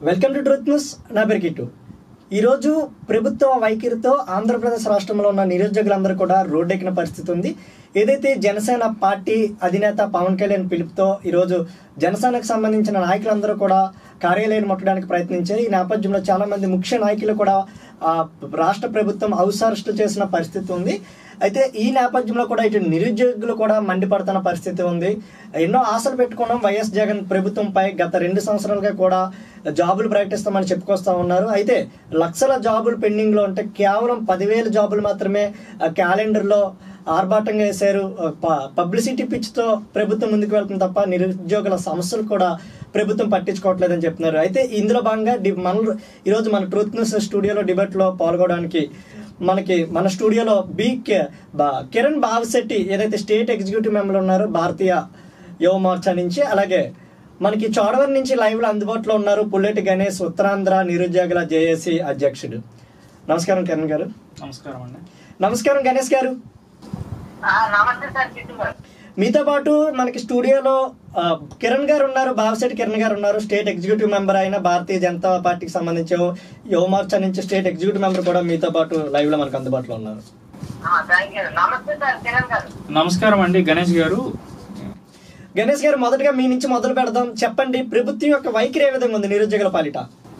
Welcome to truth news నా పేరు kit ఈరోజు ప్రభుత్వ వైఖరితో ఆంధ్రప్రదేశ్ రాష్ట్రంలో ఉన్న నిరుద్యోగులందరూ కూడా రోడ్డెక్కిన పరిస్థితి ఉంది ఏదైతే జనసేన పార్టీ అధినేత పవన్ కళ్యాణ్ పిలుపుతో ఈరోజు జనసేనకు సంబంధించిన నాయకులందరూ కూడా కార్యాలయం ముట్టడానికి ప్రయత్నించారు ఈ నేపథ్యంలో చాలా మంది ముఖ్య నాయకులు కూడా ఆ, రాష్ట్ర ప్రభుత్వం హౌస్ అరెస్ట్ చేసిన పరిస్థితి ఉంది అయితే ఈ నేపథ్యంలో కూడా ఇటు నిరుద్యోగులు కూడా మండిపడుతున్న పరిస్థితి ఉంది ఎన్నో ఆశలు పెట్టుకున్నాం వైఎస్ జగన్ ప్రభుత్వంపై గత రెండు సంవత్సరాలుగా కూడా జాబులు ప్రకటిస్తామని చెప్పుకొస్తా ఉన్నారు అయితే లక్షల జాబులు పెండింగ్ లో ఉంటే కేవలం పదివేల జాబులు మాత్రమే ఆ, క్యాలెండర్లో ఆర్భాటంగా వేశారు ప- పబ్లిసిటీ పిచ్తో ప్రభుత్వం ముందుకు వెళ్తుంది తప్ప నిరుద్యోగుల సమస్యలు కూడా ప్రభుత్వం పట్టించుకోవట్లేదని చెప్తున్నారు అయితే ఇందులో భాగంగా డి- మన ఈరోజు మన ట్రూత్ న్యూస్ స్టూడియోలో డిబేట్లో పాల్గొనడానికి మనకి మన స్టూడియోలో బి కె- బా- కిరణ్ బావశెట్టి ఏదైతే స్టేట్ ఎగ్జిక్యూటివ్ మెంబర్ ఉన్నారో భారతీయ యువ మోర్చా నుంచి అలాగే మనకి చోడవరం నుంచి లైవ్ లో అందుబాటులో ఉన్నారు పుల్లెటి గణేష్ ఉత్తరాంధ్ర నిరుద్యోగుల జేఏసీ అధ్యక్షుడు నమస్కారం కిరణ్ గారు నమస్కారం అండి నమస్కారం గణేష్ గారు ఆ, నమస్తే సార్ కిట్టు గారు మీతో పాటు మనకి స్టూడియోలో ఆ, కిరణ్ గారు ఉన్నారు బావశెట్టి కిరణ్ గారు ఉన్నారు స్టేట్ ఎగ్జిక్యూటివ్ మెంబర్ అయిన భారతీయ జనతా పార్టీకి సంబంధించి యువ మోర్చా నుంచి స్టేట్ ఎగ్జిక్యూటివ్ మెంబర్ కూడా మీతో పాటు లైవ్ లో మనకు అందుబాటులో ఉన్నారు థ్యాంక్ యూ నమస్తే సార్ కిరణ్ గారు నమస్కారం అండి గణేష్ గారు గణేష్ గారు మొదటగా మీ నుంచి మొదలు పెడదాం చెప్పండి ప్రభుత్వం యొక్క వైఖరి ఏ విధంగా ఉంది నిరుద్యోగుల పాలిట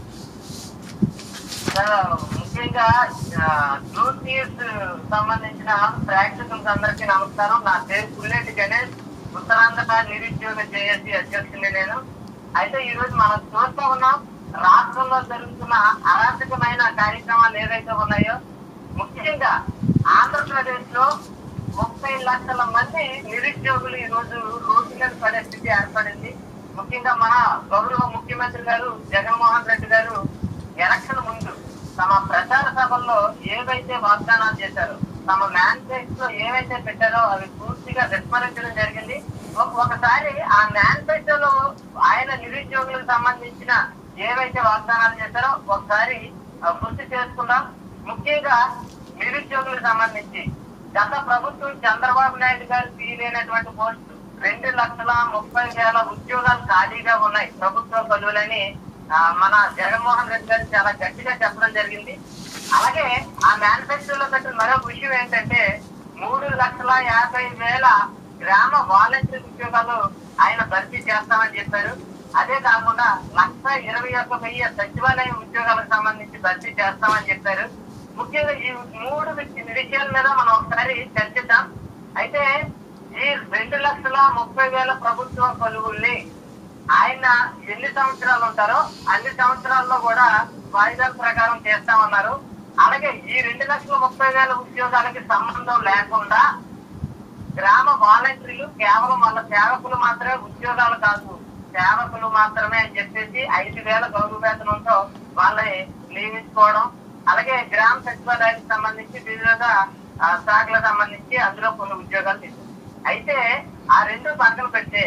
సార్, ముఖ్యంగా ట్రూత్ న్యూస్ సంబంధించిన ప్రేక్షకులకు అందరికీ నమస్కారం నా పేరు పుల్లెటి గణేష్ ఉత్తరాంధ్ర నిరుద్యోగ జేఏసీ అధ్యక్షుడిని నేను అయితే ఈ రోజు మనం చూస్తూ ఉన్నాం రాష్ట్రంలో జరుగుతున్న అరాచకమైన కార్యక్రమాలు ఏవైతే ఉన్నాయో ముఖ్యంగా ఆంధ్రప్రదేశ్ లో ముప్పై లక్షల మంది నిరుద్యోగులు ఈ రోజు రోడ్డు మీద పడే స్థితి ఏర్పడింది ముఖ్యంగా మన గౌరవ ముఖ్యమంత్రి గారు జగన్మోహన్ రెడ్డి గారు ఎలక్షన్ ముందు తమ ప్రచార సభల్లో ఏవైతే వాగ్దానాలు చేశారో తమ మేనిఫెస్టో ఏవైతే పెట్టారో అవి పూర్తిగా విస్మరించడం జరిగింది ఒక- ఒకసారి ఆ మేనిఫెస్టోలో ఆయన నిరుద్యోగులకు సంబంధించిన ఏవైతే వాగ్దానాలు చేశారో ఒకసారి ఆ, గుర్తు చేసుకుందాం ముఖ్యంగా నిరుద్యోగులకు సంబంధించి గత ప్రభుత్వం చంద్రబాబు నాయుడు గారు తీయలేనటువంటి పోస్టు రెండు లక్షల ముప్పై వేల ఉద్యోగాలు ఖాళీగా ఉన్నాయి ప్రభుత్వ పదవులని ఆ, మన జగన్మోహన్ రెడ్డి గారు చాలా గట్టిగా చెప్పడం జరిగింది అలాగే ఆ మేనిఫెస్టోలో పెట్టిన మరొక విషయం ఏంటంటే మూడు లక్షల యాభై వేల గ్రామ వాలంటీర్ ఉద్యోగాలు ఆయన భర్తీ చేస్తామని చెప్పారు అదే కాకుండా లక్ష ఇరవై ఒక్క వెయ్యి సచివాలయ ఉద్యోగాలకు సంబంధించి భర్తీ చేస్తామని చెప్పారు ముఖ్యంగా ఈ మూడు వి- విషయాల మీద మనం ఒకసారి చర్చిద్దాం అయితే ఈ రెండు లక్షల ముప్పై వేల ప్రభుత్వ కొలువుల్ని ఆయన ఎన్ని సంవత్సరాలు ఉంటారో అన్ని సంవత్సరాల్లో కూడా వాయిదాల ప్రకారం చేస్తామన్నారు అలాగే ఈ రెండు లక్షల ముప్పై వేల ఉద్యోగాలకి సంబంధం లేకుండా గ్రామ వాలంటీర్లు కేవలం వాళ్ళ సేవకులు మాత్రమే ఉద్యోగాలు కాదు సేవకులు మాత్రమే అని చెప్పేసి ఐదు వేల గౌరవ వేతనంతో వాళ్ళని నియమించుకోవడం అలాగే గ్రామ సచివాలయానికి సంబంధించి వివిధ ఆ, శాఖలకు సంబంధించి అందులో కొన్ని ఉద్యోగాలు తీసుకుంది అయితే ఆ రెండు పక్కన పెడితే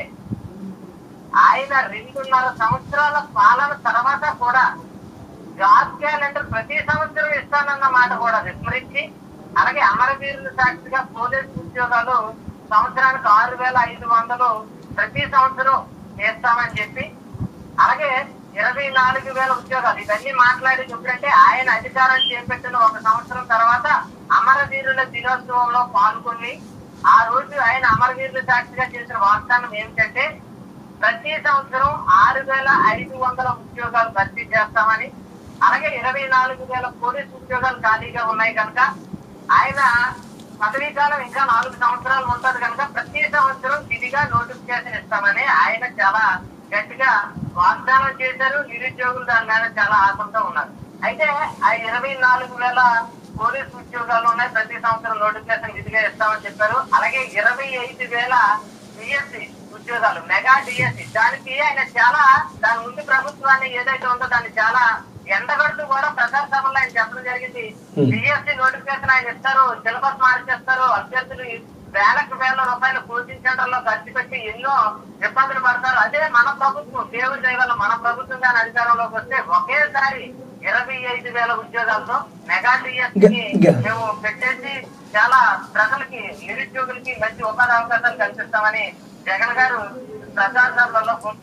ఆయన రెండున్నర సంవత్సరాల పాలన తర్వాత కూడా జాబ్ క్యాలెండర్ ప్రతి సంవత్సరం ఇస్తానన్న మాట కూడా విస్మరించి అలాగే అమరవీరుల సాక్షిగా పోలీస్ ఉద్యోగాలు సంవత్సరానికి ఆరు వేల ఐదు వందలు ప్రతి సంవత్సరం చేస్తామని చెప్పి అలాగే ఇరవై నాలుగు వేల ఉద్యోగాలు ఇవన్నీ మాట్లాడేది ఎప్పుడంటే ఆయన అధికారం చేపట్టిన ఒక సంవత్సరం తర్వాత అమరవీరుల దినోత్సవంలో పాల్గొని ఆ రోజు ఆయన అమరవీరుల సాక్షిగా చేసిన వాగ్దానం ఏమిటంటే ప్రతి సంవత్సరం ఆరు వేల ఐదు వందల ఉద్యోగాలు భర్తీ చేస్తామని అలాగే ఇరవై నాలుగు వేల పోలీస్ ఉద్యోగాలు ఖాళీగా ఉన్నాయి కనుక ఆయన పదవీ కాలం ఇంకా నాలుగు సంవత్సరాలు ఉంటది కనుక ప్రతి సంవత్సరం విధిగా నోటిఫికేషన్ ఇస్తామని ఆయన చాలా గట్టిగా వాగ్దానం చేశారు నిరుద్యోగులు దాని మీద చాలా ఆశంతో ఉన్నారు అయితే ఆ ఇరవై నాలుగు వేల పోలీస్ ఉద్యోగాలు ఉన్నాయి ప్రతి సంవత్సరం నోటిఫికేషన్ విధిగా ఇస్తామని చెప్పారు అలాగే ఇరవై ఐదు వేల డిఎస్సి ఉద్యోగాలు మెగా డిఎస్సి దానికి ఆయన చాలా దాని ముందు ప్రభుత్వాన్ని ఏదైతే ఉందో దాన్ని చాలా ఎండగడుతూ కూడా ప్రచార సభలో ఆయన చెప్పడం జరిగింది Hmm. డిఎస్సి నోటిఫికేషన్ ఆయన ఇస్తారు సిలబస్ మార్చేస్తారు అభ్యర్థులు వేలకు వేల రూపాయలు కోచింగ్ సెంటర్ లో ఖర్చు పెట్టి ఎన్నో ఇబ్బందులు పడతారు అదే మన ప్రభుత్వం దేవుడి దయ వల్ల మన ప్రభుత్వం దాని అధికారంలోకి వస్తే ఒకేసారి ఇరవై ఐదు వేల ఉద్యోగాలతో మెగా డిఎస్సి గ- గ- మేము పెట్టేసి చాలా ప్రజలకి నిరుద్యోగులకి మంచి ఉపాధి అవకాశాలు కల్పిస్తామని జగన్ గారు ప్రచార సభలలో పూర్తి తీసుకుని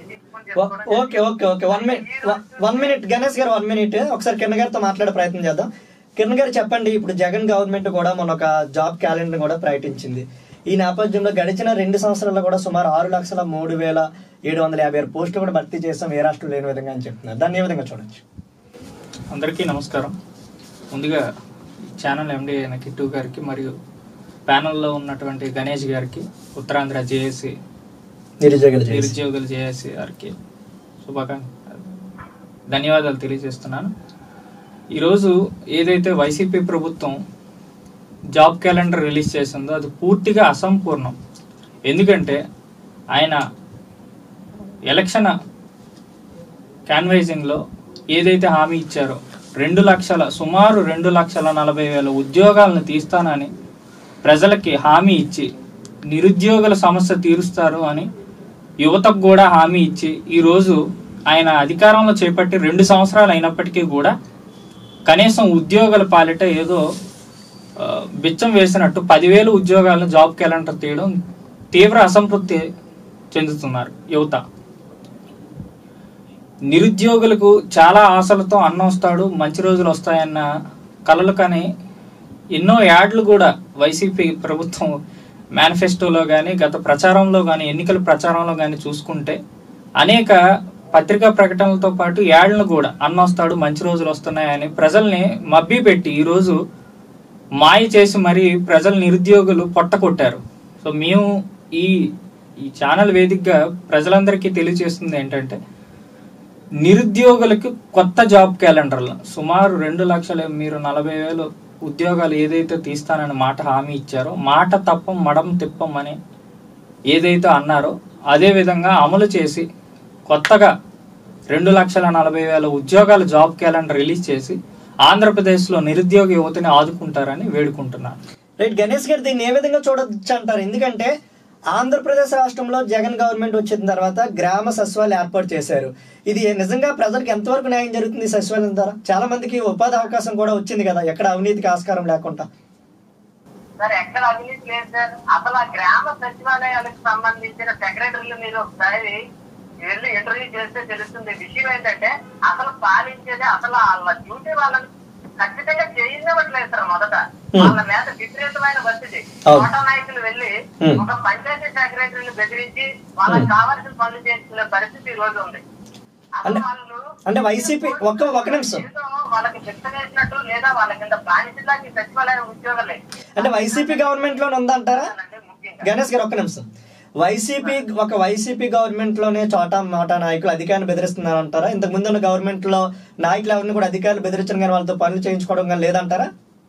చేసుకోవడం okay okay okay one minute one minute Ganesh గారు వన్ మినిట్ ఒకసారి కిరణ్ గారితో మాట్లాడే ప్రయత్నం చేద్దాం కిరణ్ గారు చెప్పండి ఇప్పుడు జగన్ గవర్నమెంట్ కూడా మొన్న ఒక జాబ్ క్యాలెండర్ కూడా ప్రకటించింది ఈ నేపథ్యంలో గడిచిన రెండు సంవత్సరాల్లో కూడా సుమారు ఆరు లక్షల మూడు వేల ఏడు వందల యాభై ఆరు పోస్టులు కూడా భర్తీ చేస్తాం ఏ రాష్ట్రం లేని విధంగా అని చెప్తున్నారు దాన్ని ఏ విధంగా చూడొచ్చు అందరికీ నమస్కారం ముందుగా ఈ ఛానల్ ఎండి అయిన కిట్టు గారికి మరియు ప్యానల్లో ఉన్నటువంటి గణేష్ గారికి ఉత్తరాంధ్ర జేఏసీ నిరుద్యోగులు చేసి నిరుద్యోగుల జేఏసీ గారికి శుభాకాంక్ష ధన్యవాదాలు తెలియజేస్తున్నాను ఈరోజు ఏదైతే వైసీపీ ప్రభుత్వం జాబ్ క్యాలెండర్ రిలీజ్ చేసిందో అది పూర్తిగా అసంపూర్ణం ఎందుకంటే ఆయన ఎలక్షన్ క్యాన్వైజింగ్లో ఏదైతే హామీ ఇచ్చారో రెండు లక్షల సుమారు రెండు లక్షల నలభై వేల ఉద్యోగాలను తీస్తానని ప్రజలకి హామీ ఇచ్చి నిరుద్యోగుల సమస్య తీరుస్తారు అని యువతకు కూడా హామీ ఇచ్చి ఈరోజు ఆయన అధికారంలో చేపట్టి రెండు సంవత్సరాలు అయినప్పటికీ కూడా కనీసం ఉద్యోగుల పాలిట ఏదో ఆ, బిచ్చం వేసినట్టు పదివేలు ఉద్యోగాలను జాబ్ క్యాలెండర్ తీయడం తీవ్ర అసంతృప్తి చెందుతున్నారు యువత నిరుద్యోగులకు చాలా ఆశలతో అన్న వస్తాడు మంచి రోజులు వస్తాయన్న కలలు కానీ ఎన్నో యాడ్లు కూడా వైసీపీ ప్రభుత్వం మేనిఫెస్టోలో కానీ గత ప్రచారంలో కానీ ఎన్నికల ప్రచారంలో కానీ చూసుకుంటే అనేక పత్రికా ప్రకటనలతో పాటు యాడ్లను కూడా అన్న వస్తాడు మంచి రోజులు వస్తున్నాయని ప్రజల్ని మభ్య పెట్టి ఈరోజు మాయ చేసి మరి ప్రజలు నిరుద్యోగులు పొట్ట కొట్టారు సో మేము ఈ ఈ ఛానల్ వేదికగా ప్రజలందరికీ తెలియజేస్తుంది ఏంటంటే నిరుద్యోగులకు కొత్త జాబ్ క్యాలెండర్లు సుమారు రెండు లక్షల మీరు నలభై వేలు ఉద్యోగాలు ఏదైతే తీస్తానని మాట హామీ ఇచ్చారో మాట తప్పం మడం తిప్పం అని ఏదైతే అన్నారో అదే విధంగా అమలు చేసి కొత్తగా రెండు లక్షల నలభై వేల ఉద్యోగాల జాబ్ క్యాలెండర్ రిలీజ్ చేసి ఆంధ్రప్రదేశ్లో నిరుద్యోగ యువతని ఆదుకుంటారని వేడుకుంటున్నాను రైట్ గణేష్ గారు దీన్ని ఏ విధంగా చూడొచ్చు అంటారు ఎందుకంటే ఆంధ్రప్రదేశ్ రాష్ట్రంలో జగన్ గవర్నమెంట్ వచ్చిన తర్వాత గ్రామ సచివాలయం ఏర్పాటు చేశారు ఇది నిజంగా ప్రజలకు ఎంతవరకు న్యాయం జరుగుతుంది ఈ సచివాలయం ద్వారా చాలా మందికి ఉపాధి అవకాశం కూడా వచ్చింది కదా ఎక్కడ అవినీతికి ఆస్కారం లేకుండా సార్ ఎక్కడ అవినీతి లేదు సార్ అసలు ఆ గ్రామ సచివాలయాలకు సంబంధించిన సెక్రటరీలు మీరు ఒకసారి వెళ్ళి ఇంటర్వ్యూ చేస్తే తెలుస్తుంది విషయం ఏంటంటే అసలు పాలించేది అసలు వాళ్ళ డ్యూటీ వాళ్ళని ఖచ్చితంగా చేయించవట్లేదు సార్ మొదట Hmm. వాళ్ళ మీద విపరీతమైన ఒత్తిడి అవును. కోట నాయకులు వెళ్ళి Hmm. ఒక పంచాయతీ సెక్రటరీని బెదిరించి వాళ్ళకి Hmm. కావాల్సిన పనులు చేయించుకునే పరిస్థితి ఈ రోజు ఉంది అసలు అంటే- వాళ్ళు అంటే వైసీపీ ఒక్క ఒక నిమిషం ఏదో వాళ్ళకి చెప్తనేసినట్టు లేదా వాళ్ళ కింద బానిసలాకి సచివాలయం ఉద్యోగాలే అంటే వైసీపీ గవర్నమెంట్ లోనే ఉందంటారా అంటే ముఖ్యంగా గణేష్ గారు ఒక్క నిమిషం వైసీపీ ఒక వైసీపీ గవర్నమెంట్ లోనే చోటా మాటా నాయకులు అధికారులు బెదిరిస్తున్నారు అంటారా ఇంతకు ముందు ఉన్న గవర్నమెంట్ లో నాయకులు ఎవరిని కూడా అధికారులు బెదిరించడం కానీ వాళ్ళతో పనులు చేయించుకోవడం కానీ లేదంటారా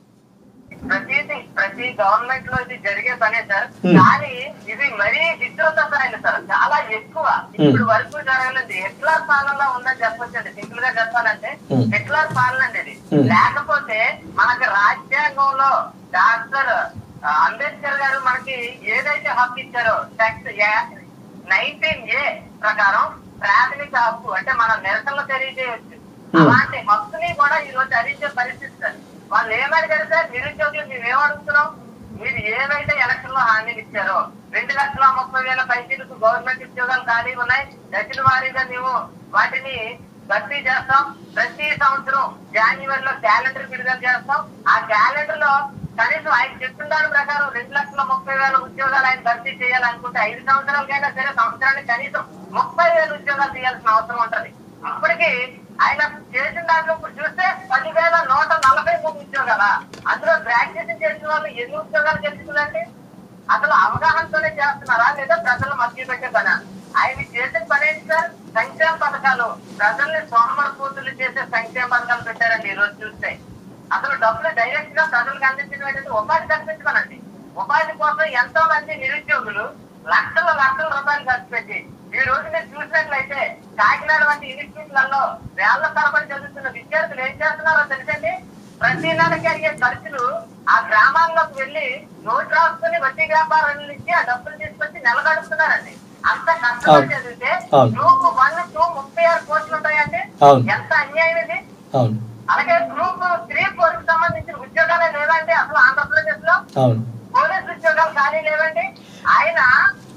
ప్రతిదీ ప్రతి గవర్నమెంట్ లో ఇది జరిగే పనే సార్ Hmm. కానీ ఇది మరీ విస్తృత స్థాయిలో సార్ చాలా ఎక్కువ ఇప్పుడు వరకు జరగలేదు హిట్లర్ పాలనలో ఉందని చెప్పొచ్చండి సింపుల్ గా చెప్పాలంటే Hmm. హిట్లర్ పాలన అండి ఇది Hmm. లేకపోతే మనకి రాజ్యాంగంలో డాక్టర్ ఆ, అంబేద్కర్ గారు మనకి ఏదైతే హక్కు ఇచ్చారో టెక్స్ట్ నైన్టీన్ ఏ ప్రకారం ప్రాథమిక హక్కు అంటే మన నిరసనలు తెలియజేయవచ్చు Hmm. అలాంటి హక్కుని కూడా ఈ రోజు హరించే పరిస్థితి సార్ వాళ్ళు ఏమడిగారు సార్ నిరుద్యోగులు మేము ఏమడుగుతున్నాం మీరు ఏవైతే ఎలక్షన్ లో హామీలు ఇచ్చారో రెండు లక్షల ముప్పై వేల పైసలకు గవర్నమెంట్ ఉద్యోగాలు ఖాళీ ఉన్నాయి దశల వారీగా మేము వాటిని భర్తీ చేస్తాం ప్రతి సంవత్సరం జనవరిలో క్యాలెండర్ విడుదల చేస్తాం ఆ క్యాలెండర్ లో కనీసం ఆయన చెప్పిన దాని ప్రకారం రెండు లక్షల ముప్పై వేల ఉద్యోగాలు ఆయన భర్తీ చేయాలనుకుంటే ఐదు సంవత్సరాలకైనా సరే సంవత్సరానికి కనీసం ముప్పై వేల ఉద్యోగాలు తీయాల్సిన అవసరం ఉంటది అప్పటికి ఆయన చేసిన దాంట్లో ఇప్పుడు చూస్తే పదివేల నూట నలభై మూడు ఉద్యోగాల అందులో గ్రాడ్యుయేషన్ చేసిన వాళ్ళు ఎన్ని ఉద్యోగాలు గెలుచుకుందండి అసలు అవగాహనతోనే చేస్తున్నారా లేదా ప్రజలు మధ్య పెట్టే పని ఆయన చేసిన పని ఏంటి సార్ సంక్షేమ పథకాలు ప్రజల్ని సోమరపూతులు చేసే సంక్షేమ పథకాలు పెట్టారండి ఈ రోజు చూస్తే అసలు డబ్బులు డైరెక్ట్ గా ప్రజలకు అందించడం ఏంటంటే ఉపాధి కల్పించమనండి ఉపాధి కోసం ఎంతో మంది నిరుద్యోగులు లక్షల లక్షల రూపాయలు ఖర్చు పెట్టి ఈ రోజు మీరు చూసినట్లయితే కాకినాడ వంటి ఇన్స్టిట్యూట్లలో వేళ్ల తరబడి చదువుతున్న విద్యార్థులు ఏం చేస్తున్నారో తెలుసండి ప్రతి నెలకి అయ్యే ఖర్చులు ఆ గ్రామాల్లోకి వెళ్లి నోటు రాసుకుని వడ్డీ వ్యాపారాలు ఇచ్చి ఆ డబ్బులు తీసుకొచ్చి నెల గడుపుతున్నారండి అంత కష్టపడి అవును. చదివితే అవును. గ్రూప్ వన్ టూ ముప్పై ఆరు కోట్లు ఉంటాయండి అవును. ఎంత అన్యాయం ఇది అవును అలాగే గ్రూప్ త్రీ ఫోర్ కి సంబంధించిన ఉద్యోగాలే లేవండి అసలు ఆంధ్రప్రదేశ్ లో అవును పోలీస్ ఉద్యోగాలు ఖాళీ లేవండి ఆయన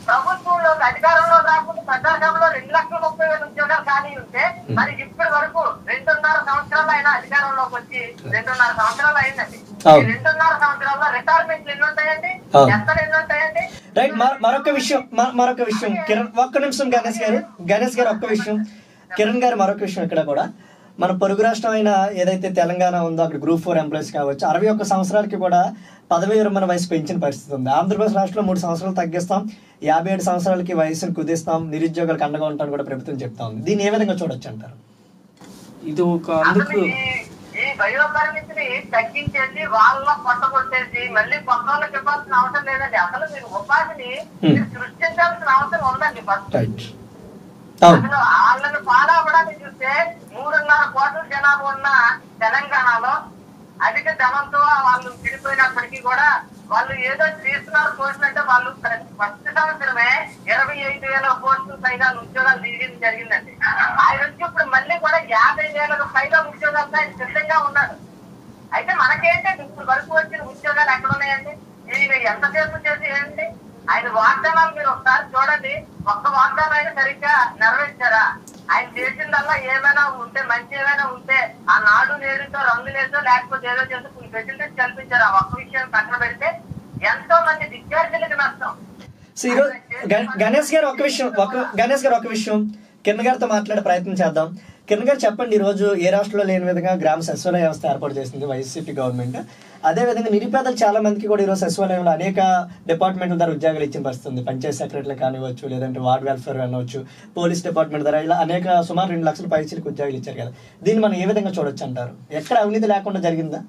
ప్రభుత్వంలో అధికారంలో రాకుండా ప్రజాసభలో రెండు లక్షల ముప్పై వేల ఉద్యోగాలు ఖాళీ ఉంటే మరి ఇప్పటి వరకు రెండున్నర సంవత్సరాలు అయినా అధికారంలోకి వచ్చి రెండున్నర సంవత్సరాలు అయిందండి ఈ అవును. రెండున్నర సంవత్సరాల్లో రిటైర్మెంట్లు ఎన్ని ఉంటాయండి అవును. ఎక్కడ ఎన్ని ఉంటాయండి రైట్ మర- మరొక విషయం మ- మరొక విషయం కిరణ్ ఒక్క నిమిషం గణేష్ గారు గణేష్ గారు ఒక్క విషయం కిరణ్ గారు మరొక విషయం ఇక్కడ కూడా మన పొరుగు రాష్ట్రం అయిన ఏదైతే తెలంగాణ ఉందో అక్కడ గ్రూప్ ఫోర్ ఎంప్లాయీస్ కావచ్చు అరవై ఒక్క సంవత్సరాలకి కూడా పదవి విరమణ వయసు పెంచిన పరిస్థితి ఉంది ఆంధ్రప్రదేశ్ రాష్ట్రంలో మూడు సంవత్సరాలు తగ్గిస్తాం యాభై ఏడు సంవత్సరాలకి వయసును కుదిస్తాం నిరుద్యోగులకు అండగా ఉంటామని కూడా ప్రభుత్వం చెప్తా ఉంది దీన్ని ఏ విధంగా చూడొచ్చు అంటారు ఇది ఒక అసలు అందుకు ఈ- ఈ వయోపరిమితిని తగ్గించేసి వాళ్ళ పొట్ట కొట్టేసి మళ్ళీ కొత్త వాళ్ళకి ఇవ్వాల్సిన అవసరం లేదండి అసలు మీరు ఉపాధిని Hmm. మీరు సృష్టించాల్సిన అవసరం ఉందండి ఫస్ట్ రైట్ అవును అసలు వాళ్ళని పాలవడానికి చూస్తే మూడున్నర కోట్ల జనాభా ఉన్న తెలంగాణలో అధిక ధనంతో వాళ్ళు విడిపోయినప్పటికీ కూడా వాళ్ళు ఏదో చేస్తున్నారు పోస్టులంటే వాళ్ళు ప్రతి- ఫస్ట్ సంవత్సరమే ఇరవై ఐదు వేల పోస్టులు పైగా ఉద్యోగాలు తీయడం జరిగిందండి ఆయన నుంచి ఇప్పుడు మళ్ళీ కూడా యాభై వేలకు పైగా ఉద్యోగాలతో ఆయన సిద్ధంగా ఉన్నాడు అయితే మనకేంటంటే ఇప్పుడు వరకు వచ్చిన ఉద్యోగాలు ఎక్కడ ఉన్నాయండి ఈయన ఎంతసేపు చేసి ఏంటి ఆయన వాగ్దానాలు మీరు ఒకసారి చూడండి ఒక్క వాగ్దానం అయినా సరిగ్గా నెరవేర్చారా ఆయన చేసిందల్లా ఏమైనా ఉంటే మంచి ఏమైనా ఉంటే ఆ నాడు నేడుతో రంగు లేదో లేకపోతే ఏదో చేసి కొన్ని ఫెసిలిటీస్ కల్పించారు ఆ ఒక్క విషయం పక్కన పెడితే ఎంతో మంది విద్యార్థులకు నష్టం సో ఈరోజు గణ- గణేష్ గారు ఒక విషయం ఒక గణేష్ గారు ఒక విషయం కిరణ్ గారితో మాట్లాడే ప్రయత్నం చేద్దాం కిరణ్ గారు చెప్పండి ఈ రోజు ఏ రాష్ట్రంలో లేని విధంగా గ్రామ సచివాలయ వ్యవస్థ ఏర్పాటు చేసింది వైసీపీ గవర్నమెంట్ అదే విధంగా నిరుపేదలు చాలా మందికి కూడా ఈరోజు సచివాలయంలో అనేక డిపార్ట్మెంట్ల ద్వారా ఉద్యోగాలు ఇచ్చిన పరిస్థితి ఉంది పంచాయత్ సెక్రటరీలు కానివ్వచ్చు లేదంటే వార్డ్ వెల్ఫేర్ కానివచ్చు పోలీస్ డిపార్ట్మెంట్ ద్వారా ఇలా అనేక సుమారు రెండు లక్షల పైచీలకు ఉద్యోగాలు ఇచ్చారు కదా దీన్ని మనం ఏ విధంగా చూడొచ్చు అంటారు ఎక్కడ అవినీతి లేకుండా జరిగిందా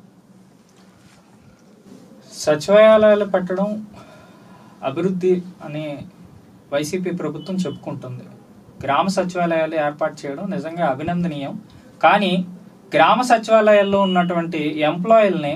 సచివాలయాలు పెట్టడం అభివృద్ధి అని వైసీపీ ప్రభుత్వం చెప్పుకుంటుంది గ్రామ సచివాలయాలు ఏర్పాటు చేయడం నిజంగా అభినందనీయం కానీ గ్రామ సచివాలయాల్లో ఉన్నటువంటి ఎంప్లాయీలని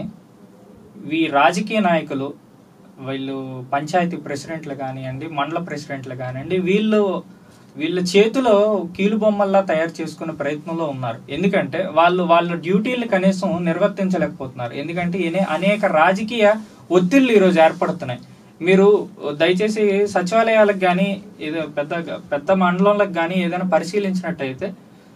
ఈ రాజకీయ నాయకులు వీళ్ళు పంచాయతీ ప్రెసిడెంట్లు కానివ్వండి మండల ప్రెసిడెంట్లు కానివ్వండి వీళ్ళు వీళ్ళ చేతిలో కీలు బొమ్మల్లా తయారు చేసుకునే ప్రయత్నంలో ఉన్నారు ఎందుకంటే వాళ్ళు వాళ్ళ డ్యూటీలు కనీసం నిర్వర్తించలేకపోతున్నారు ఎందుకంటే ఇనే- అనేక రాజకీయ ఒత్తిళ్లు ఈరోజు ఏర్పడుతున్నాయి మీరు దయచేసి సచివాలయాలకు కానీ ఏదో పెద్ద పెద్ద మండలంలకు కానీ ఏదైనా పరిశీలించినట్టయితే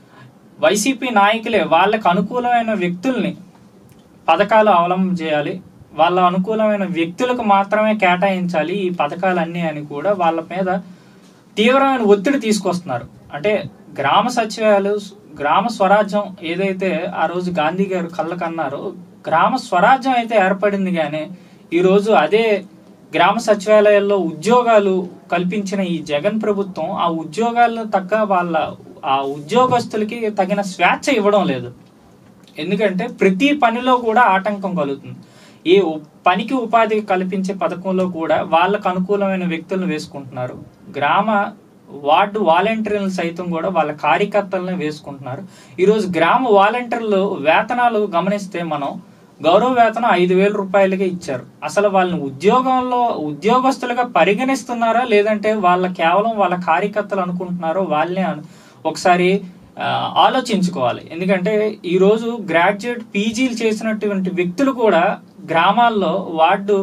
వైసీపీ నాయకులే వాళ్ళకు అనుకూలమైన వ్యక్తుల్ని పథకాలు అవలంబం చేయాలి వాళ్ళ అనుకూలమైన వ్యక్తులకు మాత్రమే కేటాయించాలి ఈ పథకాలన్నీ అని కూడా వాళ్ళ మీద తీవ్రమైన ఒత్తిడి తీసుకొస్తున్నారు అంటే గ్రామ సచివాలయాలు గ్రామ స్వరాజ్యం ఏదైతే ఆ రోజు గాంధీ గారు కళ్ళకన్నారో గ్రామ స్వరాజ్యం అయితే ఏర్పడింది కానీ ఈ రోజు అదే గ్రామ సచివాలయాల్లో ఉద్యోగాలు కల్పించిన ఈ జగన్ ప్రభుత్వం ఆ ఉద్యోగాలను తగ్గ వాళ్ళ ఆ ఉద్యోగస్తులకి తగిన స్వేచ్ఛ ఇవ్వడం లేదు ఎందుకంటే ప్రతి పనిలో కూడా ఆటంకం కలుగుతుంది ఈ ఉ- పనికి ఉపాధి కల్పించే పథకంలో కూడా వాళ్ళకు అనుకూలమైన వ్యక్తులను వేసుకుంటున్నారు గ్రామ వార్డు వాలంటీర్లను సైతం కూడా వాళ్ళ కార్యకర్తలను వేసుకుంటున్నారు ఈరోజు గ్రామ వాలంటీర్లు వేతనాలు గమనిస్తే మనం గౌరవ వేతనం ఐదు వేల రూపాయలకే ఇచ్చారు అసలు వాళ్ళని ఉద్యోగంలో ఉద్యోగస్తులుగా పరిగణిస్తున్నారా లేదంటే వాళ్ళ కేవలం వాళ్ళ కార్యకర్తలు అనుకుంటున్నారో వాళ్ళనే అను- ఒకసారి ఆ, ఆలోచించుకోవాలి ఎందుకంటే ఈ రోజు గ్రాడ్యుయేట్ పీజీలు చేసినటువంటి వ్యక్తులు కూడా గ్రామాల్లో వార్డు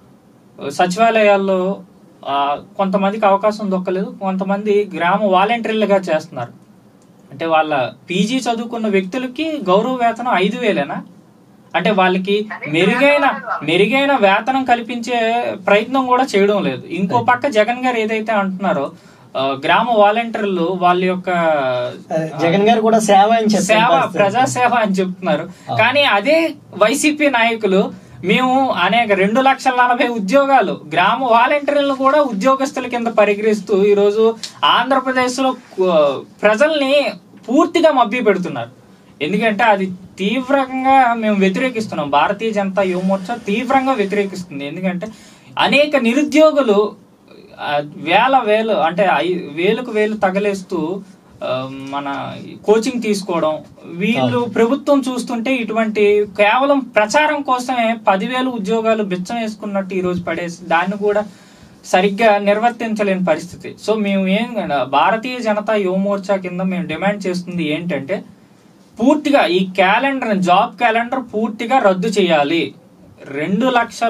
సచివాలయాల్లో ఆ, కొంతమందికి అవకాశం దొక్కలేదు కొంతమంది గ్రామ వాలంటీర్లుగా చేస్తున్నారు అంటే వాళ్ళ పీజీ చదువుకున్న వ్యక్తులకి గౌరవ వేతనం ఐదు వేలేనా అంటే వాళ్ళకి మెరుగైన మెరుగైన వేతనం కల్పించే ప్రయత్నం కూడా చేయడం లేదు ఇంకో పక్క జగన్ గారు ఏదైతే అంటున్నారో ఆ, గ్రామ వాలంటీర్లు వాళ్ళ యొక్క అదే, జగన్ గారు కూడా సేవ అని చెప్పారు సేవ పరిస్థితి. ప్రజా సేవ అని చెప్తున్నారు కానీ అదే వైసీపీ నాయకులు మేము అనేక రెండు లక్షల నలభై ఉద్యోగాలు గ్రామ వాలంటీర్లను కూడా ఉద్యోగస్తుల కింద పరిగణిస్తూ ఈ రోజు ఆంధ్రప్రదేశ్ లో ప్రజల్ని పూర్తిగా మభ్య పెడుతున్నారు ఎందుకంటే అది తీవ్రంగా మేము వ్యతిరేకిస్తున్నాం భారతీయ జనతా యువమోర్చా తీవ్రంగా వ్యతిరేకిస్తుంది ఎందుకంటే అనేక నిరుద్యోగులు ఆ, వేల వేలు అంటే ఐ- వేలకు వేలు తగలేస్తూ ఆ, మన కోచింగ్ తీసుకోవడం వీళ్ళు ప్రభుత్వం చూస్తుంటే ఇటువంటి కేవలం ప్రచారం కోసమే పదివేలు ఉద్యోగాలు బిచ్చం వేసుకున్నట్టు ఈ రోజు పడేసి దాన్ని కూడా సరిగ్గా నిర్వర్తించలేని పరిస్థితి సో మేము ఏం భారతీయ జనతా యువమోర్చా కింద మేము డిమాండ్ చేస్తుంది ఏంటంటే పూర్తిగా ఈ క్యాలెండర్ జాబ్ క్యాలెండర్ పూర్తిగా రద్దు చేయాలి రెండు లక్షల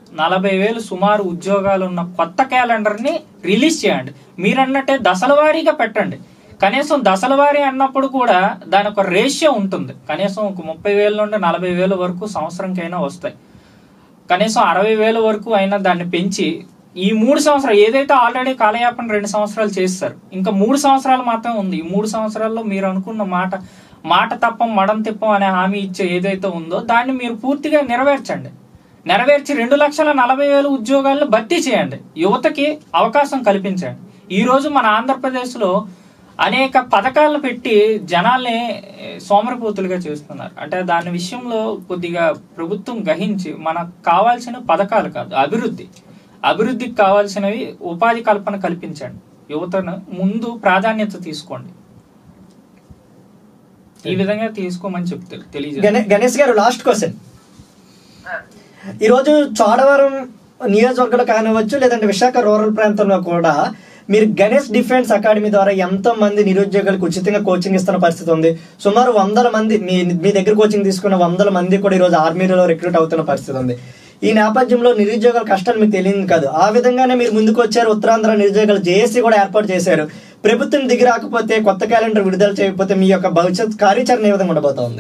నలభై వేలు సుమారు ఉద్యోగాలు ఉన్న కొత్త క్యాలెండర్ ని రిలీజ్ చేయండి మీరన్నట్టే దశల వారీగా పెట్టండి కనీసం దశల వారీ అన్నప్పుడు కూడా దాని ఒక రేషియో ఉంటుంది కనీసం ఒక ముప్పై వేల నుండి నలభై వేల వరకు సంవత్సరంకైనా వస్తాయి కనీసం అరవై వేల వరకు అయినా దాన్ని పెంచి ఈ మూడు సంవత్సరాలు ఏదైతే ఆల్రెడీ కాలయాపన రెండు సంవత్సరాలు చేస్తారు ఇంకా మూడు సంవత్సరాలు మాత్రమే ఉంది ఈ మూడు సంవత్సరాల్లో మీరు అనుకున్న మాట మాట తప్పం మడం తిప్పం అనే హామీ ఇచ్చే ఏదైతే ఉందో దాన్ని మీరు పూర్తిగా నెరవేర్చండి నెరవేర్చి రెండు లక్షల నలభై వేల ఉద్యోగాలను భర్తీ చేయండి యువతకి అవకాశం కల్పించండి ఈ రోజు మన ఆంధ్రప్రదేశ్లో అనేక పథకాలను పెట్టి జనాల్ని ఏ, సోమరిపోతులుగా చేస్తున్నారు అంటే దాని విషయంలో కొద్దిగా ప్రభుత్వం గ్రహించి మనకు కావాల్సిన పథకాలు కాదు అభివృద్ధి అభివృద్ధికి కావాల్సినవి ఉపాధి కల్పన కల్పించండి యువతను ముందు ప్రాధాన్యత తీసుకోండి ఈ విధంగా తీసుకోమని చెప్తే తెలియజేస్తాను గణే- గణేష్ గారు లాస్ట్ క్వశ్చన్ సార్ ఈరోజు చోడవరం నియోజకవర్గంలో కానివచ్చు లేదంటే విశాఖ రూరల్ ప్రాంతంలో కూడా మీరు గణేష్ డిఫెన్స్ అకాడమీ ద్వారా ఎంతో మంది నిరుద్యోగులకు ఉచితంగా కోచింగ్ ఇస్తున్న పరిస్థితి ఉంది సుమారు వందల మంది మీ మీ దగ్గర కోచింగ్ తీసుకున్న వందల మంది కూడా ఈరోజు ఆర్మీలో రిక్రూట్ అవుతున్న పరిస్థితి ఉంది ఈ నేపథ్యంలో నిరుద్యోగుల కష్టాలు మీకు తెలియదు కాదు ఆ విధంగానే మీరు ముందుకు వచ్చారు ఉత్తరాంధ్ర నిరుద్యోగులు జేఏసీ కూడా ఏర్పాటు చేశారు ప్రభుత్వం దిగి రాకపోతే కొత్త క్యాలెండర్ విడుదల చేయకపోతే మీ యొక్క భవిష్యత్ కార్యాచరణ ఏ విధంగా ఉండబోతోంది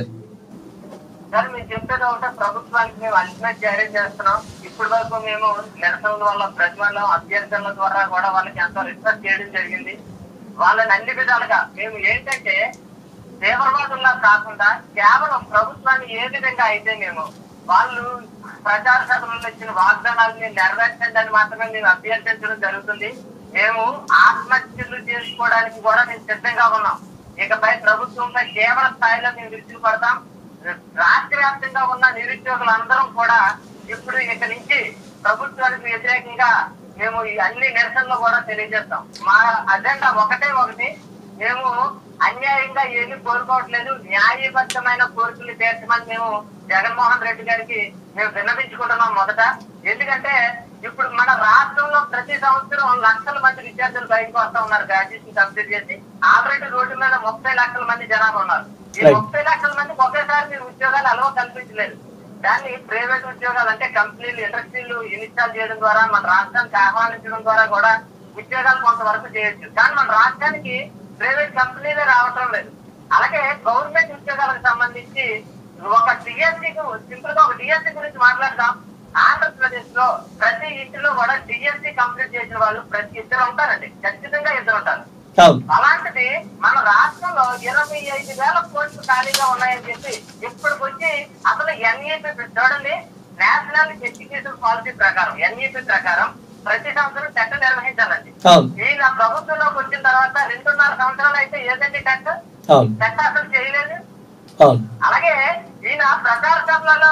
సార్ మీరు చెప్పేది ఒకటే ప్రభుత్వానికి మేము అల్టిమేట్ జారీ చేస్తున్నాం ఇప్పటి వరకు మేము నిరసనల వల్ల ప్రతిమలం అభ్యర్థనల ద్వారా కూడా వాళ్ళకి ఎంతో రిక్వెస్ట్ చేయడం జరిగింది వాళ్ళని అన్ని విధాలుగా మేము ఏంటంటే తీవ్రవాదుల్లా కాకుండా కేవలం ప్రభుత్వాన్ని ఏ విధంగా అయితే మేము వాళ్ళు ప్రచార సభలలో ఇచ్చిన వాగ్దానాలని నెరవేర్చండి అని మాత్రమే మేము అభ్యర్థించడం జరుగుతుంది మేము ఆత్మహత్యలు చేసుకోవడానికి కూడా మేము సిద్ధంగా ఉన్నాం ఇకపై ప్రభుత్వంపై కేవల స్థాయిలో మేము విరుచుకు పడతాం రాష్ట్ర వ్యాప్తంగా ఉన్న నిరుద్యోగులందరం కూడా ఇప్పుడు ఇక నుంచి ప్రభుత్వానికి వ్యతిరేకంగా మేము ఈ అన్ని నిరసనలు కూడా తెలియజేస్తాం మా అజెండా ఒకటే ఒకటి మేము అన్యాయంగా ఏమీ కోరుకోవట్లేదు న్యాయబద్ధమైన కోరికలు తీర్చమని మేము జగన్మోహన్ రెడ్డి గారికి మేము విన్నవించుకుంటున్నాం మొదట ఎందుకంటే ఇప్పుడు మన రాష్ట్రంలో ప్రతి సంవత్సరం లక్షల మంది విద్యార్థులు బయటకు వస్తా ఉన్నారు గ్రాడ్యుయేషన్ కంప్లీట్ చేసి ఆల్రెడీ రోడ్డు మీద ముప్పై లక్షల మంది జనాభా ఉన్నారు ఈ Right. ముప్పై లక్షల మందికి ఒకేసారి మీరు ఉద్యోగాలు అలవ కల్పించలేదు దాన్ని ప్రైవేట్ ఉద్యోగాలు అంటే కంపెనీలు ఇండస్ట్రీలు ఇన్స్టాల్ చేయడం ద్వారా మన రాష్ట్రానికి ఆహ్వానించడం ద్వారా కూడా ఉద్యోగాలు కొంతవరకు చేయొచ్చు కానీ మన రాష్ట్రానికి ప్రైవేట్ కంపెనీలే రావటం లేదు అలాగే గవర్నమెంట్ ఉద్యోగాలకు సంబంధించి ఒక డిఎస్సి సింపుల్ గా ఒక డిఎస్సి గురించి మాట్లాడదాం ఆంధ్రప్రదేశ్ లో ప్రతి ఇంటిలో కూడా డిఎస్సి కంప్లీట్ చేసిన వాళ్ళు ప్రతి ఇద్దరు ఉంటారండి ఖచ్చితంగా ఇద్దరు ఉంటారు అవును అలాంటిది మన రాష్ట్రంలో ఇరవై ఐదు వేల కోట్లు ఖాళీగా ఉన్నాయని చెప్పి ఇప్పటికి వచ్చి అసలు ఎన్ఈపీ చూడండి నేషనల్ ఎడ్యుకేషన్ పాలసీ ప్రకారం ఎన్ఈపీ ప్రకారం ప్రతి సంవత్సరం టెట్ నిర్వహించాలండి అవును ఈయన ప్రభుత్వంలోకి వచ్చిన తర్వాత రెండున్నర సంవత్సరాలు అయితే ఏదండి టెట్ అవును టెట్ అసలు చేయలేదు అవును అలాగే ఈయన ప్రచార సభలలో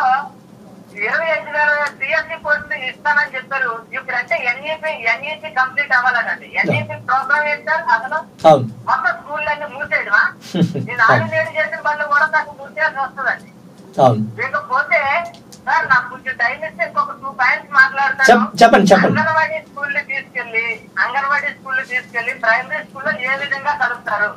ఇరవై ఐదు వేల సిఎస్సి పోస్టులు ఇస్తానని చెప్పారు ఇప్పుడు అంటే ఎన్ఈపీ ఎన్ఈపీ కంప్లీట్ అవ్వాలనండి ఎన్ఈపీ ప్రోగ్రామ్ ఏంటారు అసలు అవును మొత్తం స్కూళ్ళన్నీ మూసేయడమా నేను ఆడి నేడు చేసిన పనులు కూడా నాకు మూసేయాల్సి వస్తుందండి అవును లేకపోతే సార్ నాకు కొంచెం టైం ఇస్తే ఇంకొక టూ పాయింట్స్ మాట్లాడతాను చెప్- చెప్పండి, చెప్పండి. అంగన్వాడీ స్కూల్ తీసుకెళ్లి అంగన్వాడీ స్కూల్ తీసుకెళ్లి ప్రైమరీ స్కూల్లో ఏ విధంగా కలుపుతారు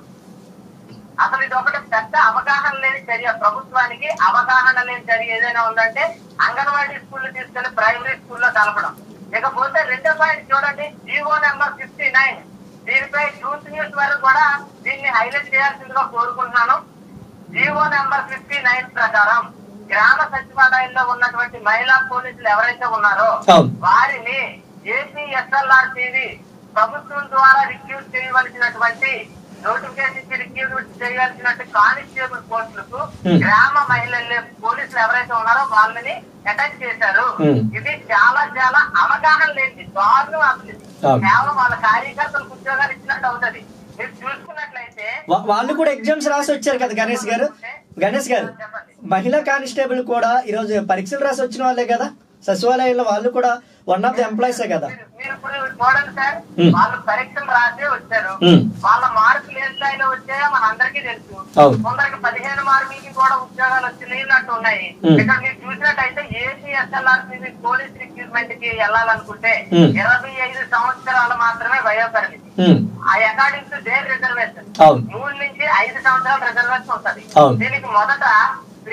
అసలు ఇది ఒకటి పెద్ద అవగాహన లేని చర్య ప్రభుత్వానికి అవగాహన లేని చర్య ఏదైనా ఉందంటే అంగన్వాడీ స్కూల్ తీసుకెళ్లి ప్రైమరీ స్కూల్లో కలపడం ఇకపోతే రెండో పాయింట్ చూడండి జీవో నెంబర్ ఫిఫ్టీ నైన్ దీనిపై ట్రూత్ న్యూస్ వారు కూడా దీన్ని హైలైట్ చేయాల్సిందిగా కోరుకుంటున్నాను జీవో నెంబర్ ఫిఫ్టీ నైన్ ప్రకారం గ్రామ సచివాలయంలో ఉన్నటువంటి మహిళా పోలీసులు ఎవరైతే ఉన్నారో అవును. వారిని ఏపీ ఎస్ఎల్ఆర్ టీవీ ప్రభుత్వం ద్వారా రిక్రూట్ చేయవలసినటువంటి నోటిఫికేషన్ ఇచ్చి రిక్రూట్ చేయాల్సినట్టు కానిస్టేబుల్ పోస్టులకు Hmm. గ్రామ మహిళలు పోలీసులు ఎవరైతే ఉన్నారో వాళ్ళని అటాక్ చేశారు Hmm. ఇది చాలా చాలా అవగాహన లేనిది దారుణం అసలు ఇది. అవును. కేవలం వాళ్ళ కార్యకర్తలకు ఉద్యోగాలు ఇచ్చినట్టు అవుతుంది మీరు చూసుకున్నట్లయితే వా- వాళ్ళు కూడా ఎగ్జామ్స్ రాసి వచ్చారు కదా గణేష్ గారు గణేష్ గారు చెప్పండి మహిళా కానిస్టేబుల్ కూడా ఈరోజు పరీక్షలు రాసి వచ్చిన వాళ్ళే కదా సచివాలయంలో వాళ్ళు కూడా వన్ ఆఫ్ ది ఎంప్లాయీసే కదా మీరు- మీరు ఇప్పుడు చూడండి సార్ Hmm. వాళ్ళు పరీక్షలు రాసే వచ్చారు Hmm. వాళ్ళ మార్కులు ఏ స్థాయిలో వచ్చాయో మన అందరికీ తెలుసు అవును. కొందరికి పదిహేను మార్కులకి కూడా ఉద్యోగాలు వచ్చినట్టు ఉన్నాయి Hmm. ఇక్కడ మీరు చూసినట్టయితే ఏసీ ఎస్ఎల్ఆర్సీ పోలీస్ రిక్రూట్మెంట్ కి వెళ్ళాలనుకుంటే Hmm. ఇరవై ఐదు సంవత్సరాలు మాత్రమే వయోపరిమితి ఉమ్, ఆ అకార్డింగ్ టు దేర్ రిజర్వేషన్ అవును మూడు నుంచి ఐదు సంవత్సరాల రిజర్వేషన్ ఉంటది అవును. దీనికి మొదట ప్రీ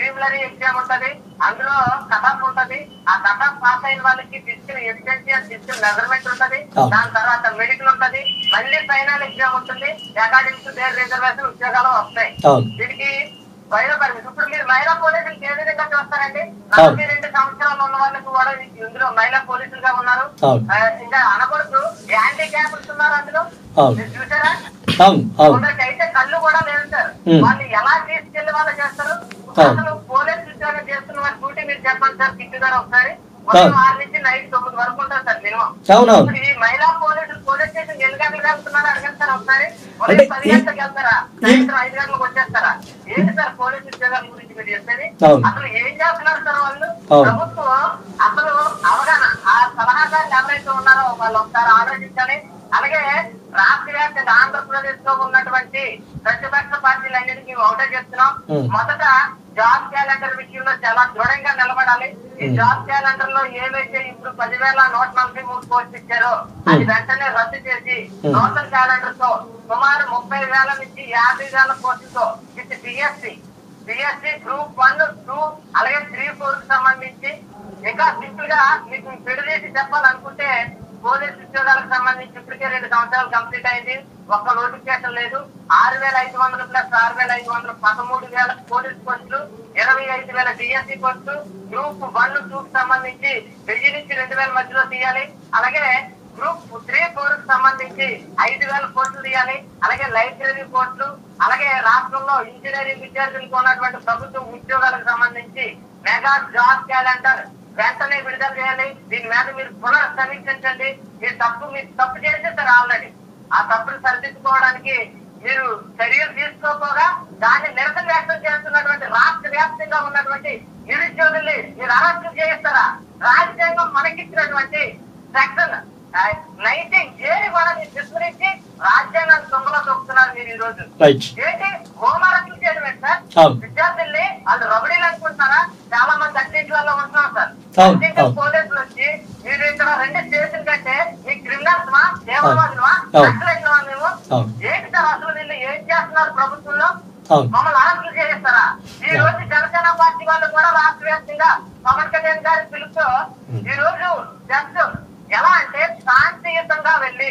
ప్రిలిమినరీ ఎగ్జామ్ ఉంటది అందులో కటాఫ్ ఉంటది ఆ కటాఫ్ పాస్ అయిన వాళ్ళకి ఫిజికల్ ఎఫిషియన్సీ ఫిజికల్ మెజర్మెంట్ ఉంటది అవును. దాని తర్వాత మెడికల్ ఉంటది మళ్ళీ ఫైనల్ ఎగ్జామ్ ఉంటుంది అకాడమిక్స్ దేర్ రిజర్వేషన్ ఉద్యోగాలు వస్తాయి అవును వీటికి మహిళా పర్మిషన్ ఇప్పుడు మీరు మహిళా పోలీసులు ఏ విధంగా చూస్తారండి అవును. నలభై రెండు సంవత్సరాలు ఉన్న వాళ్ళకి కూడా ఇందులో మహిళా పోలీసులుగా ఉన్నారు అవును. ఆ, ఇంకా అనకూడదు హ్యాండిక్యాప్స్ ఉన్నారు అందులో అవును. మీరు చూసారా అవును అవును కొందరికి అయితే కళ్ళు కూడా లేవు సార్ ఉమ్. వాళ్ళు ఎలా తీసుకెళ్లి వాళ్ళు చేస్తారు అవును. అసలు పోలీస్ ఉద్యోగం చేస్తున్న వారి డ్యూటీ మీరు చెప్పండి సార్ కిట్టు గారు ఒకసారి ఉదయం అవును. ఆరు నుంచి నైట్ తొమ్మిది వరకు ఉంటారు సార్ మినిమం అవునవును ఇప్పుడు ఈ మహిళా పోలీసులు పోలీస్ స్టేషన్ ఎన్ని గంటలకు వెళ్తున్నారు అడగండి సార్ ఒకసారి అంటే ఉదయం పది ఈ- గంటలకు వెళ్తారా సాయంత్రం ఐదు గంటలకు వచ్చేస్తారా ఏంటి సార్ పోలీస్ ఉద్యోగాల గురించి మీరు చెప్పేది అవును. అసలు ఏం చేస్తున్నారు సార్ వాళ్ళు అవును. ప్రభుత్వం అసలు అవగాహన ఆ సలహాదారులు ఎవరైతే ఉన్నారో వాళ్ళు ఒకసారి ఆలోచించాలి అలాగే రాష్ట్ర వ్యాప్తంగా ఆంధ్రప్రదేశ్ లో ఉన్నటువంటి ప్రతిపక్ష పార్టీలన్నిటికీ ఒకటే చెప్తున్నాం ఉం. మొదట జాబ్ క్యాలెండర్ విషయంలో చాలా దృఢంగా నిలబడాలి ఈ ఉం. జాబ్ క్యాలెండర్ లో ఏవైతే ఇప్పుడు పదివేల నూట నలభై మూడు పోస్ట్ ఇచ్చారో అది ఉం. వెంటనే రద్దు చేసి ఉం. నూతన క్యాలెండర్ తో సుమారు ముప్పై వేల నుంచి యాభై వేల పోస్టులతో with BSc BSc group one two అలాగే త్రీ ఫోర్ కి సంబంధించి ఇంకా సింపుల్ గా మీకు విడదీసి చెప్పాలనుకుంటే పోలీస్ ఉద్యోగాలకు సంబంధించి ఇప్పటికే రెండు సంవత్సరాలు కంప్లీట్ అయింది ఒక్క నోటిఫికేషన్ లేదు ఆరు వేల ఐదు వందలు ప్లస్ ఆరు వేల ఐదు వందలు పదమూడు వేల పోలీస్ పోస్టులు ఇరవై ఐదు వేల డిఎస్సి పోస్టులు గ్రూప్ వన్ టూ కి సంబంధించి వెయ్యి నుంచి రెండు వేల మధ్యలో తీయాలి అలాగే గ్రూప్ త్రీ ఫోర్ కి సంబంధించి ఐదు వేల పోస్టులు తీయాలి అలాగే లైబ్రరీ పోస్టులు అలాగే రాష్ట్రంలో ఇంజనీరింగ్ విద్యార్థులకు ఉన్నటువంటి ప్రభుత్వ ఉద్యోగాలకు సంబంధించి మెగా జాబ్ క్యాలెండర్ వెంటనే విడుదల చేయాలి దీని మీద మీరు పునః సమీక్షించండి మీరు తప్పు మీరు తప్పు చేసేసారు ఆల్రెడీ ఆ తప్పును సరిదిద్దుకోవడానికి మీరు చర్యలు తీసుకోకపోగా దాన్ని నిరసన వ్యక్తం చేస్తున్నటువంటి రాష్ట్ర వ్యాప్తంగా ఉన్నటువంటి నిరుద్యోగుల్ని మీరు అరెస్టు చేయిస్తారా రాజ్యాంగం మనకిచ్చినటువంటి సెక్షన్ నైన్టీన్ జేని కూడా మీరు విస్మరించి రాజ్యాంగాన్ని తొంగలో తొక్కుతున్నారు మీరు ఈ రోజు రైట్ ఏంటి హోంవర్క్లు చేయడం ఏంటి సార్ అవును. విద్యార్థుల్ని వాళ్ళు రబడీలు అనుకుంటున్నారా చాలా మంది అన్నింటిలో ఉంటున్నాం సార్ అవును, అన్నింటి అవును. పోలీసులు వచ్చి మీరు ఇక్కడ రెండు స్టేషన్ కంటే మీ క్రిమినల్స్ మా దేవవాదులమా అవును. నక్సలైట్లమా మేము అవును. ఏంటి సార్ అసలు వీళ్ళు ఏం చేస్తున్నారు ప్రభుత్వంలో అవును మమ్మల్ని అరెస్టులు చేయిస్తారా ఈ రోజు జనసేన పార్టీ వాళ్ళు కూడా రాష్ట్ర వ్యాప్తంగా పవన్ కళ్యాణ్ గారి పిలుపుతో ఈ రోజు జస్ట్ ఎలా అంటే శాంతియుతంగా వెళ్ళి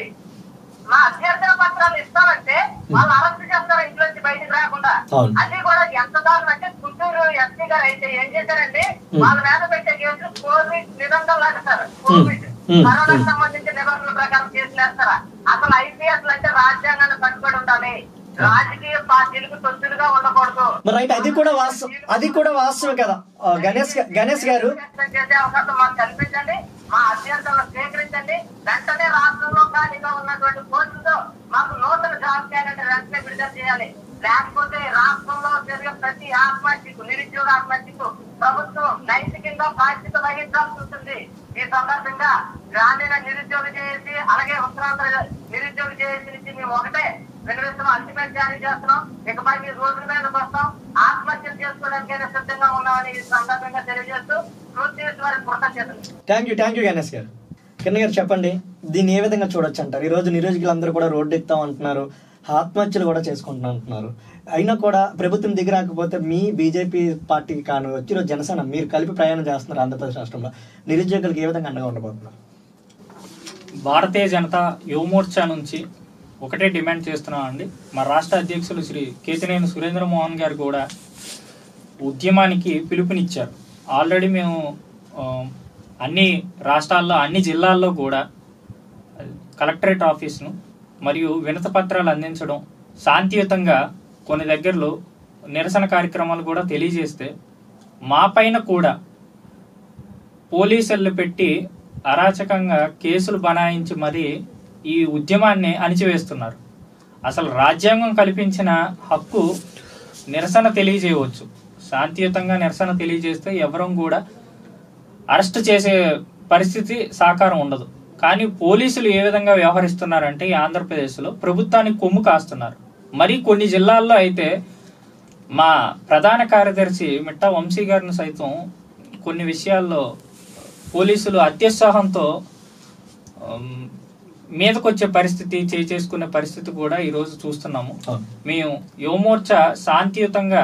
మా అభ్యర్థన పత్రాలు ఇస్తామంటే వాళ్ళు అరెస్ట్ చేస్తారు ఇంట్లో నుంచి బయటికి రాకుండా అవును. అది కూడా ఎంత దారుణం అంటే గుంటూరు ఎస్పీ గారు అయితే ఏం చేశారండి ఉం. వాళ్ళ మీద పెట్టే కేసు కోవిడ్ నిబంధనలు లాంటారు కోవిడ్ ఉం. కరోనాకు ఉం. సంబంధించిన నిబంధనల ప్రకారం కేసులు వేస్తారా అసలు ఐపీఎస్ అంటే రాజ్యాంగాన్ని కట్టుబడి ఉండాలి రాజకీయ పార్టీలకు తొత్తులుగా ఉండకూడదు మరి రైట్ అది కూడా వాస్తవం అది కూడా వాస్తవం కదా ఆ, గణేష్ గా- గణేష్ గారు చేసే అవకాశం మాకు కల్పించండి మా అభ్యర్థులను స్వీకరించండి వెంటనే రాష్ట్రంలో ఖాళీగా ఉన్నటువంటి పోస్టులతో మాకు నూతన జాబ్ క్యాలెండర్ వెంటనే విడుదల చేయాలి లేకపోతే రాష్ట్రంలో జరిగే ప్రతి ఆత్మహత్యకు నిరుద్యోగ ఆత్మహత్యకు ప్రభుత్వం నైతికంగా బాధ్యత వహించాల్సి ఉంటుంది ఈ సందర్భంగా గ్రామీణ నిరుద్యోగ చేసి అలాగే ఉత్తరాంధ్ర నిరుద్యోగ చేసి నుంచి మేము ఒకటే వినిపిస్తున్నాం అల్టిమేట్ జారీ చేస్తున్నాం ఇకపై మీ రోడ్ల మీదకి వస్తాం ఆత్మహత్యలు చేసుకోవడానికైనా సిద్ధంగా ఉన్నామని ఈ సందర్భంగా తెలియజేస్తూ ట్రూత్ న్యూస్ వారికి కృతజ్ఞతలు thank you thank you Ganesh గారు కిరణ్ గారు చెప్పండి దీన్ని ఏ విధంగా చూడొచ్చు అంటారు ఈరోజు నిరోజకులందరూ కూడా రోడ్డు ఎక్కుతాం అంటున్నారు ఆత్మహత్యలు కూడా చేసుకుంటున్నాం అంటున్నారు అయినా కూడా ప్రభుత్వం దిగి రాకపోతే మీ బీజేపీ పార్టీకి కాను వచ్చి ఈరోజు జనసేన మీరు కలిపి ప్రయాణం చేస్తున్నారు ఆంధ్రప్రదేశ్ రాష్ట్రంలో నిరుద్యోగులకు ఏ విధంగా అండగా ఉండబోతున్నారు భారతీయ జనతా యువమోర్చా నుంచి ఒకటే డిమాండ్ చేస్తున్నామండి మా రాష్ట్ర అధ్యక్షులు శ్రీ కేతినేని సురేంద్ర మోహన్ గారు కూడా ఉద్యమానికి పిలుపునిచ్చారు ఆల్రెడీ మేము ఆ, అన్ని రాష్ట్రాల్లో అన్ని జిల్లాల్లో కూడా కలెక్టరేట్ ఆఫీస్ను మరియు వినత పత్రాలు అందించడం శాంతియుతంగా కొన్ని దగ్గరలో నిరసన కార్యక్రమాలు కూడా తెలియజేస్తే మా పైన కూడా పోలీసులు పెట్టి అరాచకంగా కేసులు బనాయించి మరి ఈ ఉద్యమాన్ని అణిచివేస్తున్నారు అసలు రాజ్యాంగం కల్పించిన హక్కు నిరసన తెలియజేయవచ్చు శాంతియుతంగా నిరసన తెలియజేస్తే ఎవరం కూడా అరెస్ట్ చేసే పరిస్థితి సాకారం ఉండదు కానీ పోలీసులు ఏ విధంగా వ్యవహరిస్తున్నారంటే ఈ ఆంధ్రప్రదేశ్లో ప్రభుత్వానికి కొమ్ము కాస్తున్నారు మరి కొన్ని జిల్లాల్లో అయితే మా ప్రధాన కార్యదర్శి మిట్టా వంశీ గారిని సైతం కొన్ని విషయాల్లో పోలీసులు అత్యుత్సాహంతో ఉమ్, మీదకొచ్చే పరిస్థితి చేయి చేసుకునే పరిస్థితి కూడా ఈరోజు చూస్తున్నాము అవును. మేము యువమోర్చా శాంతియుతంగా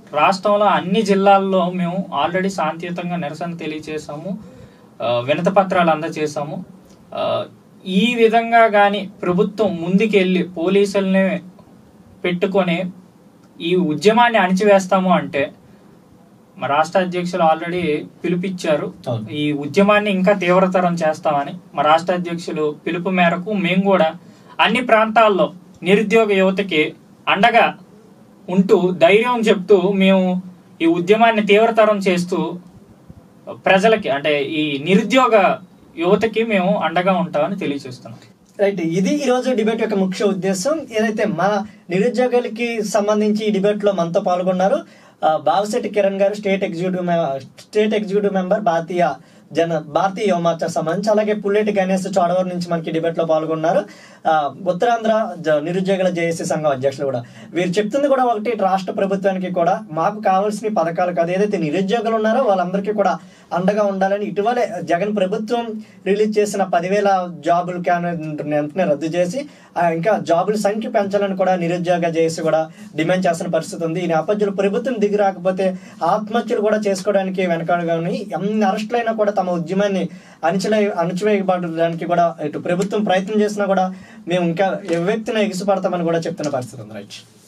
రాష్ట్రంలో అన్ని జిల్లాల్లో మేము ఆల్రెడీ శాంతియుతంగా నిరసన తెలియజేశాము ఆ, వినతి పత్రాలు అందజేశాము ఆ, ఈ విధంగా కానీ ప్రభుత్వం ముందుకెళ్ళి పోలీసుల్ని పెట్టుకొని ఈ ఉద్యమాన్ని అణిచివేస్తాము అంటే మా రాష్ట్ర అధ్యక్షులు ఆల్రెడీ పిలుపిచ్చారు అవును. ఈ ఉద్యమాన్ని ఇంకా తీవ్రతరం చేస్తామని మా రాష్ట్ర అధ్యక్షులు పిలుపు మేరకు మేము కూడా అన్ని ప్రాంతాల్లో నిరుద్యోగ యువతకి అండగా ఉంటూ ధైర్యం చెప్తూ మేము ఈ ఉద్యమాన్ని తీవ్రతరం చేస్తూ ప్రజలకి అంటే ఈ నిరుద్యోగ యువతకి మేము అండగా ఉంటామని తెలియజేస్తున్నాం రైట్ ఇది ఈ రోజు డిబేట్ యొక్క ముఖ్య ఉద్దేశం ఏదైతే మన నిరుద్యోగులకి సంబంధించి ఈ డిబేట్ లో మనతో పాల్గొన్నారు ఆ, బావిశెట్టి కిరణ్ గారు స్టేట్ ఎగ్జిక్యూటివ్ మె- state executive member Bharatiya Jana Bharatiya Yuva Morcha సంబంధించి అలాగే పుల్లెటి గణేష్ చోడవరం నుంచి మనకి డిబేట్ లో పాల్గొన్నారు ఆ, ఉత్తరాంధ్ర జ- నిరుద్యోగుల జేఏసీ సంఘం అధ్యక్షులు కూడా వీరు చెప్తుంది కూడా ఒకటి రాష్ట్ర ప్రభుత్వానికి కూడా మాకు కావాల్సిన పథకాలు కాదు ఏదైతే నిరుద్యోగులు ఉన్నారో వాళ్ళందరికీ కూడా అండగా ఉండాలని ఇటీవలే జగన్ ప్రభుత్వం రిలీజ్ చేసిన పదివేల జాబులు వెంటనే రద్దు చేసి ఆ, ఇంకా జాబుల సంఖ్య పెంచాలని కూడా నిరుద్యోగ చేసి కూడా డిమాండ్ చేస్తున్న పరిస్థితి ఉంది ఈ నేపథ్యంలో ప్రభుత్వం దిగి రాకపోతే ఆత్మహత్యలు కూడా చేసుకోవడానికి వెనకాడుగా ఉన్నాయి ఎన్ని అరెస్టులైనా కూడా తమ ఉద్యమాన్ని అణిచిలే అణిచివేయబడడానికి కూడా ఇటు ప్రభుత్వం ప్రయత్నం చేసినా కూడా మేము ఇంకా ఏ వ్యక్తిని ఎగిసిపడతామని కూడా చెప్తున్న పరిస్థితి ఉంది రైట్